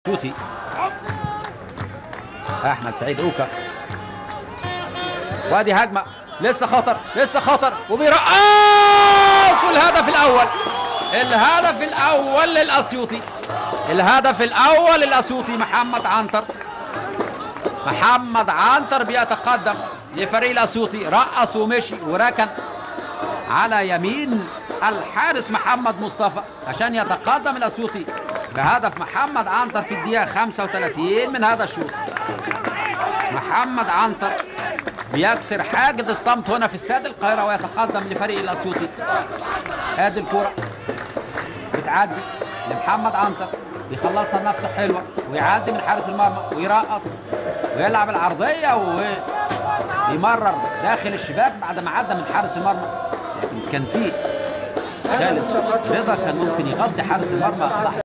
الاسيوطي احمد سعيد اوكا وادي هجمه لسه خطر لسه خطر وبيرقص والهدف الاول الهدف الاول للاسيوطي الهدف الاول للاسيوطي محمد عنتر محمد عنتر بيتقدم لفريق الاسيوطي رقص ومشي وركن على يمين الحارس محمد مصطفى عشان يتقدم الاسيوطي بهدف محمد عنتر في الدقيقه 35 من هذا الشوط محمد عنتر بيكسر حاجز الصمت هنا في استاد القاهره ويتقدم لفريق الاسيوطي ادي الكره بتعدي لمحمد عنتر بيخلصها لنفسه حلوه ويعدي من حارس المرمى ويرقص ويلعب العرضيه ويمرر داخل الشباك بعد ما عدى من حارس المرمى لكن كان في خالد رضا كان ممكن يغطي حارس المرمى لحظه